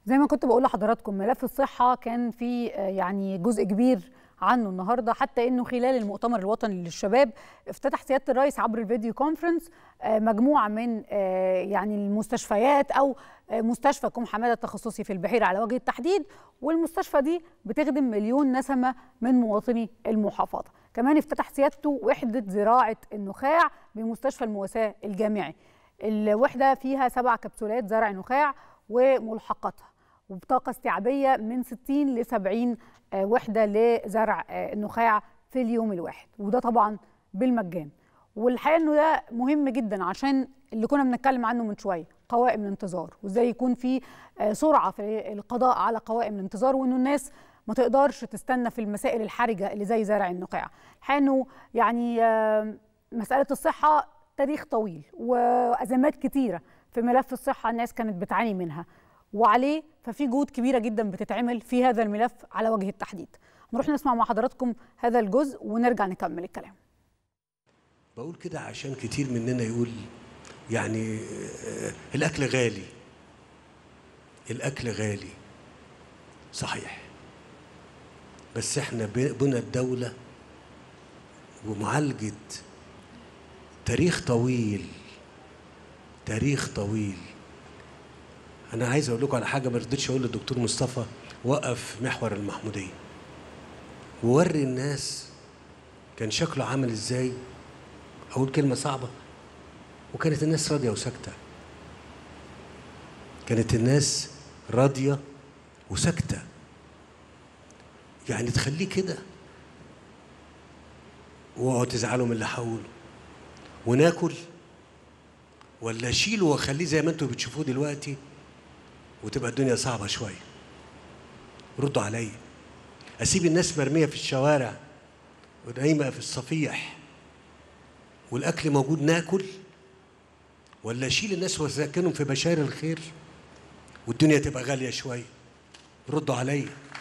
زي ما كنت بقول لحضراتكم ملف الصحة كان في يعني جزء كبير عنه النهارده حتى انه خلال المؤتمر الوطني للشباب افتتح سياده الرئيس عبر الفيديو كونفرنس مجموعه من يعني المستشفيات او مستشفى كوم حماده التخصصي في البحيره على وجه التحديد والمستشفى دي بتخدم مليون نسمه من مواطني المحافظه كمان افتتح سيادته وحده زراعه النخاع بمستشفى المواساه الجامعي الوحده فيها سبع كبسولات زرع نخاع وملحقاتها وبطاقه استيعابيه من 60 ل 70 وحده لزرع النخاع في اليوم الواحد وده طبعا بالمجان والحقيقه انه ده مهم جدا عشان اللي كنا بنتكلم عنه من شويه قوائم الانتظار وازاي يكون في سرعه في القضاء على قوائم الانتظار وانه الناس ما تقدرش تستنى في المسائل الحرجه اللي زي زرع النخاع الحقيقه انه يعني مساله الصحه تاريخ طويل وازمات كتيره في ملف الصحه الناس كانت بتعاني منها وعليه ففي جهود كبيره جدا بتتعمل في هذا الملف على وجه التحديد نروح نسمع مع حضراتكم هذا الجزء ونرجع نكمل الكلام بقول كده عشان كتير مننا يقول يعني الاكل غالي الاكل غالي صحيح بس احنا بنى الدوله ومعالجه تاريخ طويل تاريخ طويل انا عايز اقول لكم على حاجه ما رضيتش اقول للدكتور مصطفى وقف محور المحموديه ووري الناس كان شكله عامل ازاي اقول كلمه صعبه وكانت الناس راضيه وساكته كانت الناس راضيه وساكته يعني تخليه كده واوعوا تزعلوا من اللي هقوله وناكل ولا اشيله واخليه زي ما انتم بتشوفوه دلوقتي وتبقى الدنيا صعبة شوية ردوا عليا أسيب الناس مرمية في الشوارع ونايمة في الصفيح والأكل موجود ناكل ولا أشيل الناس وأسكنهم في بشاير الخير والدنيا تبقى غالية شوية ردوا عليا